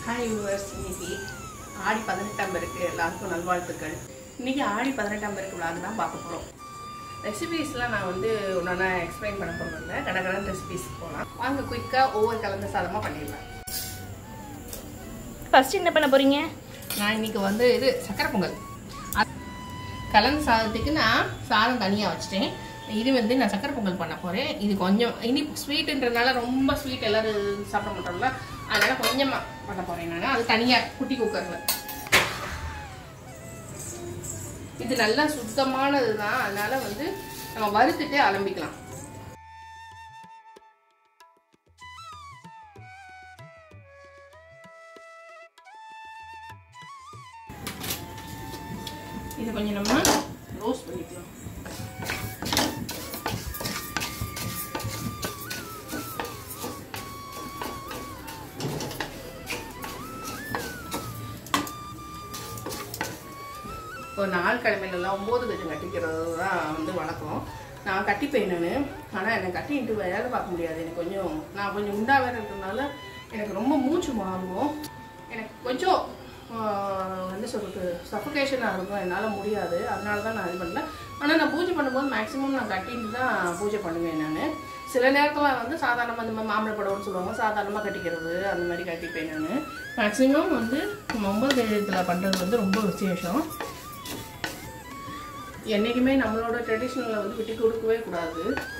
Hi viewers இன்னைக்கு ஆடி பதினெட்டாம் பேருக்கு எல்லாருக்கும் நல்வாழ்த்துக்கள் இன்னைக்கு ஆடி பதினெட்டாம் பேருக்கு விழாது தான் பார்க்க போகிறோம் ரெசிபீஸ்லாம் நான் வந்து ஒன்றா எக்ஸ்பிளைன் பண்ண போகிறதில்ல கடகடன் ரெசிபீஸ் போகலாம் வாங்க குயிக்காக ஒவ்வொரு கலந்த சாதமாக பண்ணிடலாம் ஃபர்ஸ்ட் என்ன பண்ண போறீங்க நான் இன்னைக்கு வந்து இது சக்கரை பொங்கல் அது- கலந்த சாதத்துக்கு நான் சாதம் தனியாக வச்சுட்டேன் இது வந்து நான் சக்கரை பொங்கல் பண்ண போகிறேன் இது கொஞ்சம் இனி ஸ்வீட்டுன்றதுனால ரொம்ப ஸ்வீட் எல்லாரும் சாப்பிட மாட்டோம்ல அதனால் கொஞ்சமாக பண்ண போகிறேன் நான் அது தனியாக குட்டி குக்கரில் இது நல்லா சுத்தமானது தான் அதனால வந்து நம்ம வறுத்துட்டு அலம்பிக்கலாம் இது கொஞ்சம் நம்ம ரோஸ்ட் பண்ணிக்கலாம் இப்போ நாள் கிழமையிலலாம் ஒம்பது கஜம் கட்டிக்கிறது தான் வந்து வழக்கம் நான் கட்டிப்பேன் நான் ஆனால் எனக்கு கட்டிட்டு வேலை பார்க்க முடியாது எனக்கு கொஞ்சம் நான் கொஞ்சம் உண்டா வேற இருக்கிறதுனால எனக்கு ரொம்ப மூச்சு வாங்கும் எனக்கு கொஞ்சம் ஆஹ், என்ன சொல்கிறது சஃபகேஷனாக இருக்கும் என்னால் முடியாது அதனால தான் நான் இது பண்ணல ஆனால் நான் பூஜை பண்ணும்போது மேக்ஸிமம் நான் கட்டிட்டு தான் பூஜை பண்ணுவேன் நான் சில நேரத்தில் வந்து சாதாரணமாக இந்த மாதிரி மாம்பழ படம்னு சொல்லுவாங்க சாதாரணமாக கட்டிக்கிறது அந்த மாதிரி கட்டிப்பேன் நான் மேக்ஸிமம் வந்து நம்ம ஒன்பது கஜத்தில் பண்ணுறது வந்து ரொம்ப விசேஷம் என்றைக்குமே நம்மளோட ட்ரெடிஷ்னலை வந்து விட்டு கொடுக்கவே கூடாது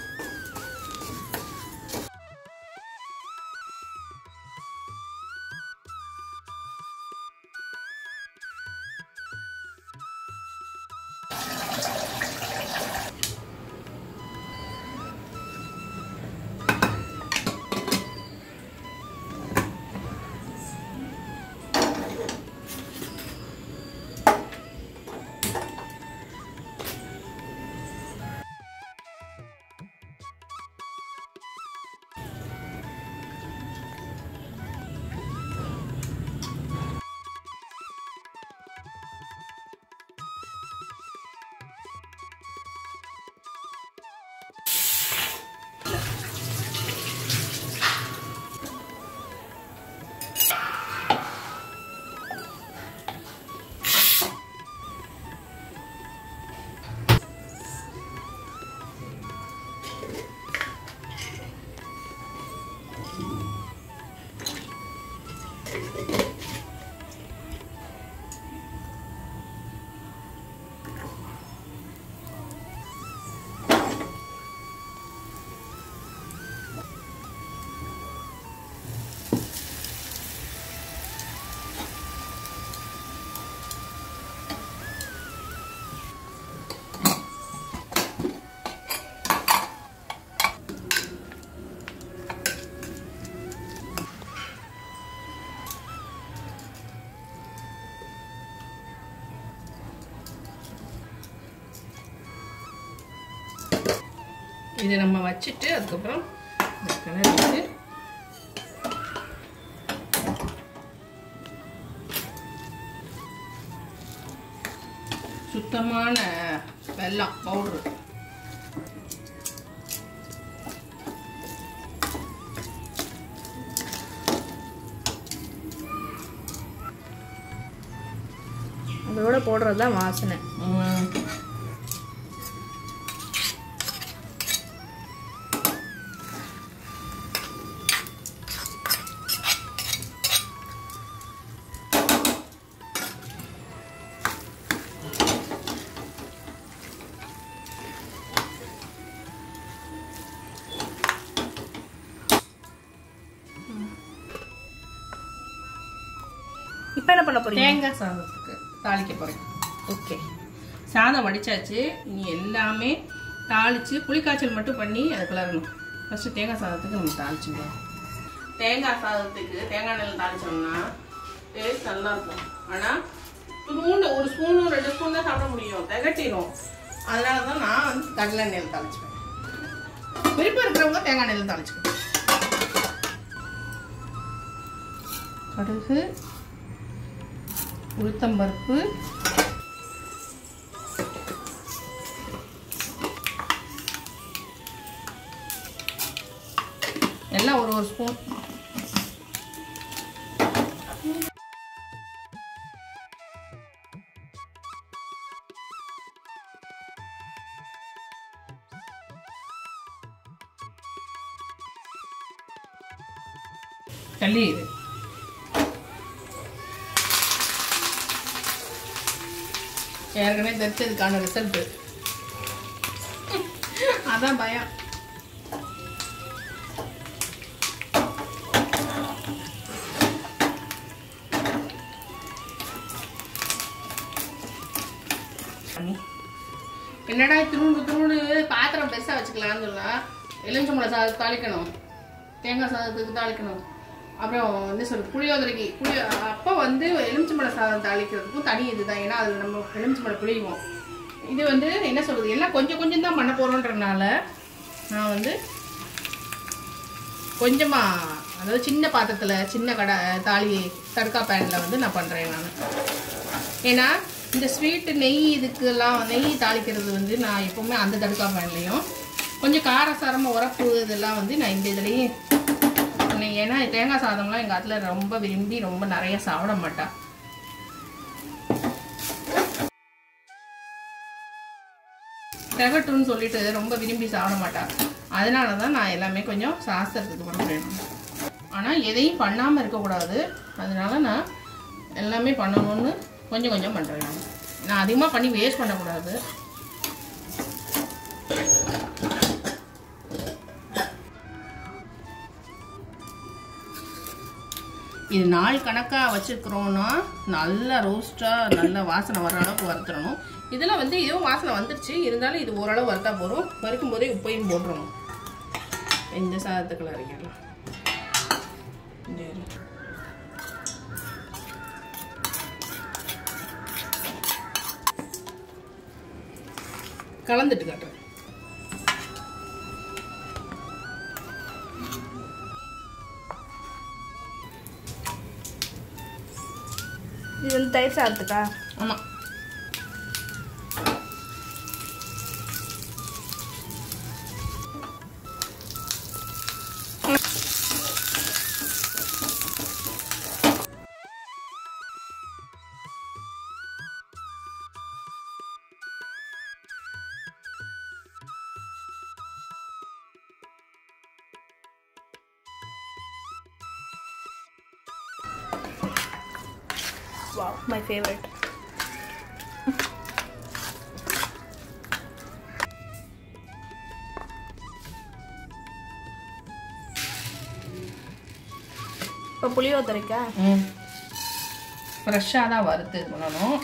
இதை நம்ம வச்சுட்டு அதுக்கப்புறம் இந்த கிளறிட்டு சுத்தமான வெல்லம் பவுட்ரு அதோட போடுறது தான் வாசனை இப்போ என்ன பண்ண போறீங்க தேங்காய் சாதத்துக்கு தாளிக்க போகிறேன் ஓகே சாதம் வடிச்சாச்சு இனி எல்லாமே தாளித்து புளிக்காய்ச்சல் மட்டும் பண்ணி அதை கிளறணும் ஃபஸ்ட்டு தேங்காய் சாதத்துக்கு நம்ம தாளிச்சுக்கலாம் தேங்காய் சாதத்துக்கு தேங்காய் நெல் தாளிச்சோம்னா டேஸ்ட் நல்லா இருக்கும் ஆனால் ஸ்பூன் ஒரு ஸ்பூனும் ரெண்டு ஸ்பூன் தான் சாப்பிட முடியும் திகட்டிடும் அதனால தான் நான் வந்து கடலை நெல் தாளிச்சுப்பேன் விருப்பம் இருக்கிறவங்க தேங்காய் நெல் தாளிச்சுக்கணும் கடுகு உளுத்தம்பருப்பு எல்லாம் ஒரு ஒரு ஸ்பூன் தள்ளி இது ஏற்கனவே தெரிச்சதுக்கான ரிசல்ட்டு அதான் பயம் என்னடா திருண்டு திருண்டு பாத்திரம் பெருசாக வச்சுக்கலாம்னு சொல்லலாம் எலுமிச்சம்பழம் சாதம் தாளிக்கணும் தேங்காய் சாதத்துக்கு தாளிக்கணும் அப்புறம் என்ன சொல்றது புளியோதரைக்கு புளி அப்போ வந்து எலுமிச்சம்பழம் சாதம் தாளிக்கிறதுக்கும் தனி இதுதான் ஏன்னா அதில் நம்ம எலுமிச்சம்பழம் புளியுவோம் இது வந்து என்ன சொல்றது எல்லாம் கொஞ்சம் கொஞ்சம் தான் பண்ண போகிறோன்றனால நான் வந்து கொஞ்சமாக அதாவது சின்ன பாத்திரத்தில் சின்ன கடை தாலி தடுக்கா பேனில் வந்து நான் பண்ணுறேன் நான் ஏன்னா இந்த ஸ்வீட்டு நெய் இதுக்கெல்லாம் நெய் தாளிக்கிறது வந்து நான் எப்போவுமே அந்த தடுக்கா பேன்லேயும் கொஞ்சம் காரசாரமாக உரப்பு இதெல்லாம் வந்து நான் இந்த இதுலேயும் பண்ணேன். ஏன்னா தேங்காய் சாதம்லாம் எங்கள் அதில் ரொம்ப விரும்பி ரொம்ப நிறைய சாப்பிட மாட்டா திகட்டுன்னு சொல்லிட்டு ரொம்ப விரும்பி சாப்பிட மாட்டா அதனால தான் நான் எல்லாமே கொஞ்சம் சாஸ்திரத்துக்கு பண்ணுறேன் ஆனால் எதையும் பண்ணாமல் இருக்கக்கூடாது அதனால நான் எல்லாமே பண்ணணும்னு கொஞ்சம் கொஞ்சம் பண்ணுறேன் நான் நான் அதிகமாக பண்ணி வேஸ்ட் பண்ணக்கூடாது இது நாள் கணக்காக வச்சுருக்குறோன்னா நல்ல ரோஸ்ட்டாக நல்ல வாசனை வர அளவுக்கு வறுத்துடணும் இதில் வந்து இதுவும் வாசனை வந்துருச்சு இருந்தாலும் இது ஓரளவு வறுத்தா போதும் வறுக்கும் போதே உப்பையும் போட்டுறணும் இந்த சாதத்துக்குள்ள அரைக்கலாம் இந்த இரு. கலந்துட்டு காட்டுறேன் இது வந்து தயிர் சாதத்துக்கா ஆமாம் வாவ் மை ஃபேவரட் இப்போ புளியோதரைக்கா ம் ஃப்ரெஷ்ஷாக தான் வறுத்து இது பண்ணணும்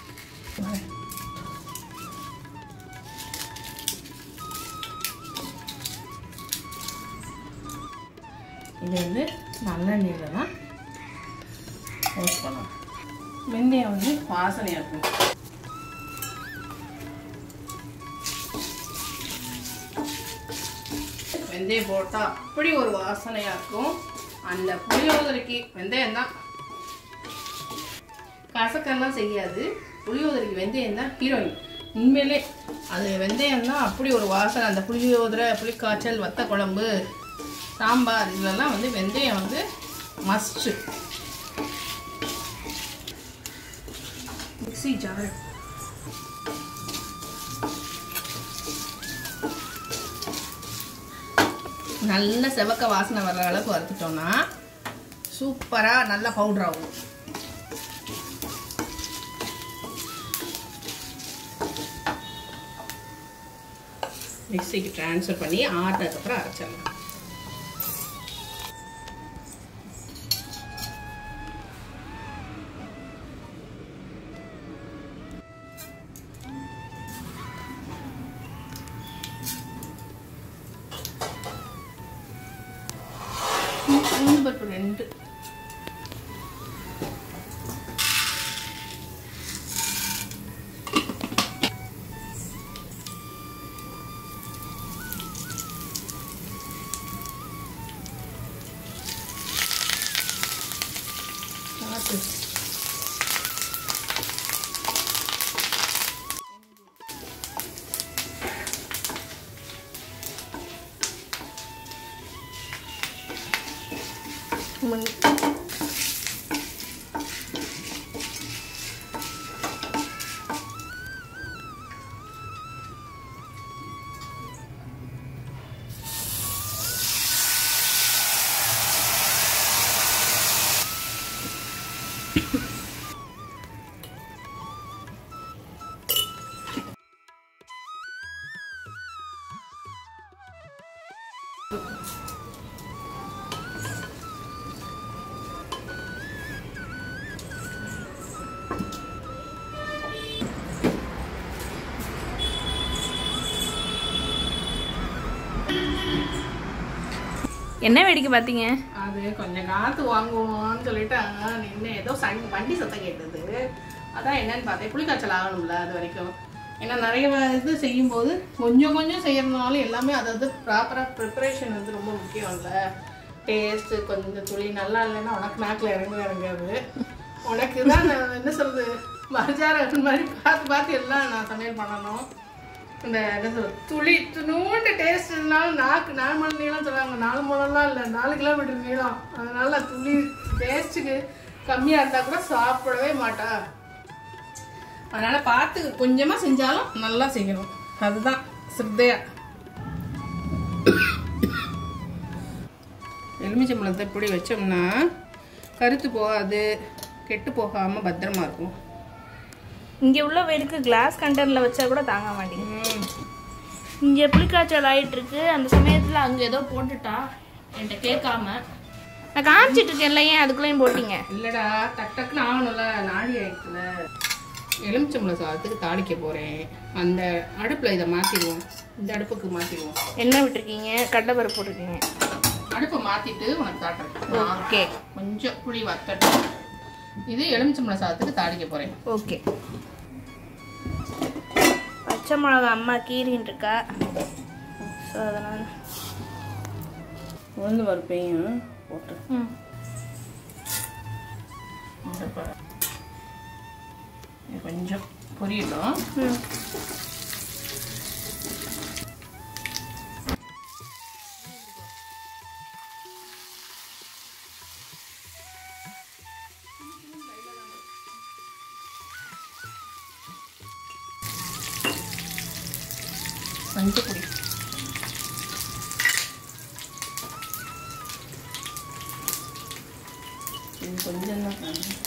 இது வந்து நல்லெண்ணெயில் தான் ரோஸ்ட் பண்ணணும் வெந்தயம் வந்து வாசனையாக இருக்கும் வெந்தயம் போட்டால் அப்படி ஒரு வாசனையாக இருக்கும் அந்த புளியோதரைக்கு வெந்தயம் தான் கசக்கெல்லாம் செய்யாது புளியோதரைக்கு வெந்தயம் தான் ஹீரோயின் உண்மையிலே அது வெந்தயம் தான் அப்படி ஒரு வாசனை அந்த புளியோதரை புளிக்காய்ச்சல் வத்த குழம்பு சாம்பார் இதெல்லாம் வந்து வெந்தயம் வந்து மஸ்ட்டு மிக்ஸி ஜார் நல்ல செவக்க வாசனை வர்ற அளவுக்கு வறுத்துட்டோம்னா சூப்பராக நல்ல பவுடர் ஆகும் மிக்ஸிக்கு ட்ரான்ஸ்ஃபர் பண்ணி ஆட்டினதுக்கப்புறம் அரைச்சிடலாம் உளுந்து பருப்பு ரெண்டு பார்த்து என்ன வேடிக்கை பார்த்தீங்க அது கொஞ்சம் காற்று வாங்குவோம்னு சொல்லிட்டு நின்று ஏதோ சன் வண்டி சத்தம் கேட்டது அதான் என்னன்னு பார்த்தேன் புளிக்காய்ச்சல் ஆகணும்ல அது வரைக்கும் ஏன்னா நிறைய வ- இது செய்யும்போது கொஞ்சம் கொஞ்சம் செய்யறதுனால எல்லாமே அதாவது ப்ராப்பராக ப்ரிப்பரேஷன் வந்து ரொம்ப முக்கியம் இல்லை டேஸ்ட்டு கொஞ்சம் துளி நல்லா இல்லைன்னா உனக்கு நாக்கில் இறங்க இறங்காது உனக்கு தான் நான் என்ன சொல்றது மரஜார மாதிரி பார்த்து பார்த்து எல்லாம் நான் சமையல் பண்ணணும் இந்த என்ன சொல்றது துளி துணூண்டு டேஸ்ட் இருந்தாலும் நாக்கு நாலு மணி நீளம் சொல்லுவாங்க நாலு முழம்லாம் இல்லை நாலு கிலோமீட்டர் நீளம் அதனால துளி டேஸ்ட்டுக்கு கம்மியாக இருந்தால் கூட சாப்பிடவே மாட்டா அதனால பார்த்து கொஞ்சமாக செஞ்சாலும் நல்லா செய்யணும் அதுதான் சித்தையா எலுமிச்சம்பழத்தை இப்படி வச்சோம்னா கருத்து போகாது கெட்டு போகாமல் பத்திரமா இருக்கும் இங்கே உள்ள வெயிலுக்கு கிளாஸ் கண்டெய்னரில் வச்சா கூட தாங்க மாட்டேங்குது ம். இங்கே புளிக்காய்ச்சல் ஆயிட்டு இருக்கு அந்த சமயத்தில் அங்கே ஏதோ போட்டுட்டா என்கிட்ட கேட்காம நான் காமிச்சிட்டு இருக்கேன்ல ஏன் அதுக்குள்ளேயும் போட்டீங்க இல்லடா டக் டக்குன்னு ஆகணும்ல நாடி ஆயிடுச்சுல எலுமிச்சம்பழம் சாதத்துக்கு தாளிக்க போகிறேன் அந்த அடுப்பில் இதை மாற்றிடுவோம் இந்த அடுப்புக்கு மாற்றிடுவோம் எண்ணெய் விட்டுருக்கீங்க கடலைப்பருப்பு போட்டிருக்கீங்க அடுப்பை மாற்றிட்டு உனக்கு காட்டுறேன் ஓகே கொஞ்சம் புளி வத்தட்டு இது எலுமிச்சம்பழம் சாதத்துக்கு தாளிக்க போகிறேன் ஓகே பச்சை மிளகா அம்மா கீரின்னு இருக்கா ஸோ அதனால் உளுந்து பருப்பையும் போட்டு ம் இந்த ப- இது கொஞ்சம் பொரியட்டும் ம் மஞ்சள் பொடி இது கொஞ்சம் தான் காணும்.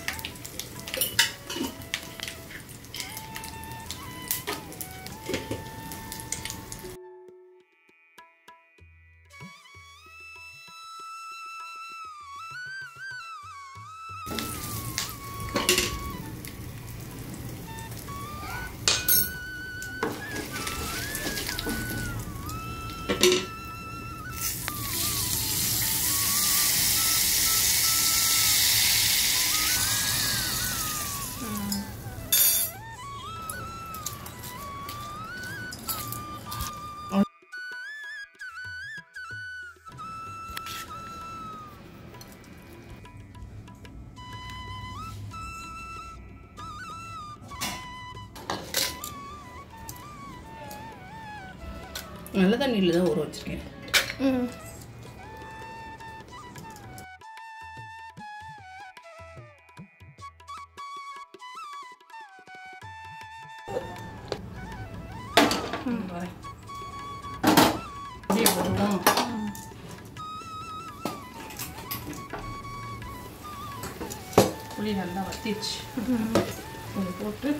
நல்ல தண்ணியில் தான் ஊற வச்சிருக்கேன் ம் ம், வரேன் அப்படியே போடுவோம் புளி நல்லா வத்திச்சு இதை போட்டு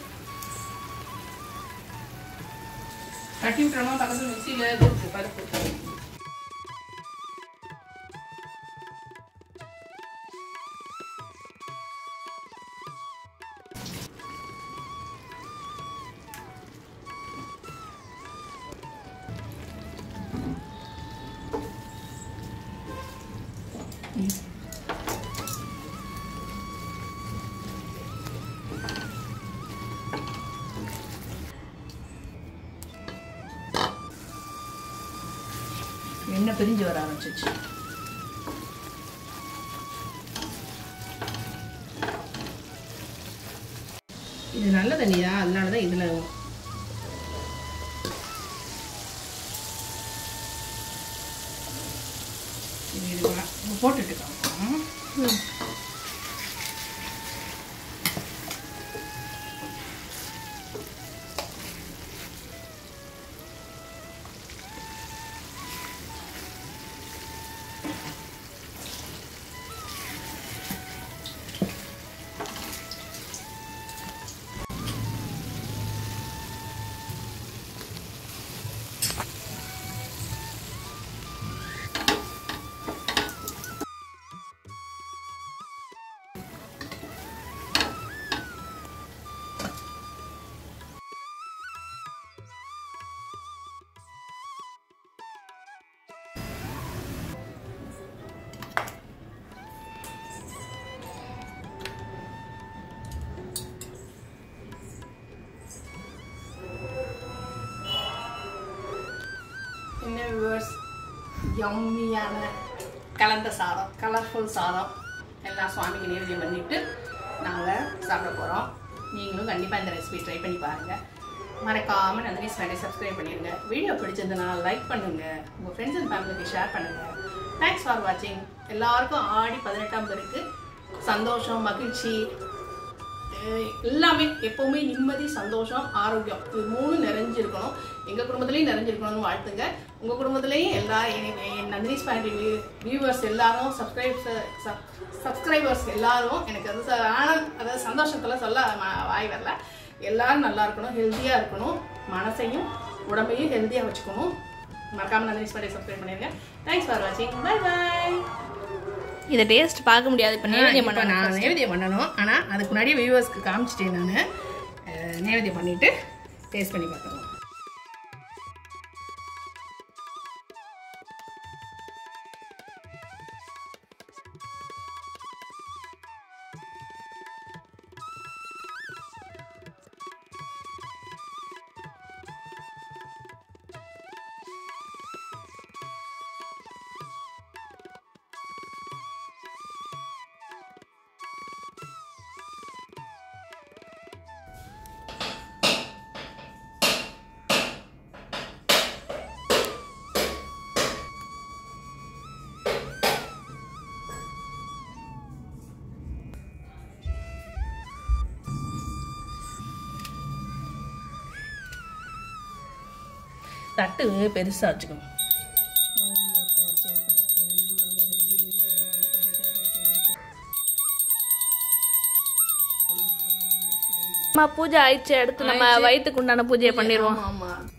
கட்டி விட்டுறோமா பக்கத்தில் மிக்சியில் இது இருக்கு, பருப்பு எண்ணெய் பிரிஞ்சு வர ஆரம்பிச்சிச்சு இது நல்ல தண்ணி தான் அதனால தான் இதில் இது வா- போட்டுட்டு காமிக்கிறேன். ம் யம்மியான கலந்த சாதம் கலர்ஃபுல் சாதம் எல்லாம் சுவாமிக்கு நேர்த்தியம் பண்ணிட்டு நாங்கள் சாப்பிட போகிறோம் நீங்களும் கண்டிப்பாக இந்த ரெசிபி ட்ரை பண்ணி பாருங்கள் மறக்காமல் நந்தினி ஸ்மைலை சப்ஸ்கிரைப் பண்ணிடுங்க வீடியோ பிடிச்சிருந்ததுன்னா லைக் பண்ணுங்கள் உங்கள் ஃப்ரெண்ட்ஸ் அண்ட் ஃபேமிலிக்கு ஷேர் பண்ணுங்கள் தேங்க்ஸ் ஃபார் வாட்சிங் எல்லாருக்கும் ஆடி பதினெட்டாம் பேருக்கு சந்தோஷம் மகிழ்ச்சி அஹ் எல்லாமே எப்பவுமே நிம்மதி சந்தோஷம் ஆரோக்கியம் இது மூணு நிறைஞ்சிருக்கணும் எங்க குடும்பத்திலையும் நிறைஞ்சிருக்கணும்னு வாழ்த்துங்க உங்க குடும்பத்திலையும் எல்லா என் என் நந்தினி ஸ்பேண்டி வியூவர்ஸ் எல்லாரும் சப்ஸ்கிரைப்ஸ் சப்ஸ்கிரைபர்ஸ் எல்லாரும் எனக்கு அது ச- ஆனந்த் அதாவது சந்தோஷத்துல சொல்ல ம- வாய் வரல எல்லாரும் நல்லா இருக்கணும் ஹெல்த்தியா இருக்கணும் மனசையும் உடம்பையும் ஹெல்த்தியா வச்சுக்கணும் மறக்காம நந்தினி ஸ்பேண்டி சப்ஸ்கிரைப் பண்ணிருங்க தேங்க்ஸ் ஃபார் வாட்சிங் பை பை இதை டேஸ்ட் பார்க்க முடியாது இப்போ நேவேதியம் இப்போ பண்ணணும் நான் நேவேதியம் பண்ணணும் ஆனால் அதுக்கு முன்னாடியே வியூவர்ஸ்க்கு காமிச்சிட்டேன் நான் நேவேதியம் பண்ணிட்டு டேஸ்ட் பண்ணி பார்த்துருவோம் தட்டு பெருசாக வச்சுக்கணும் அம்மா பூஜை ஆயிடுச்சு அடுத்து நம்ம வயிற்றுக்கு உண்டான பூஜையை பண்ணிடுவோம் ஆமாம்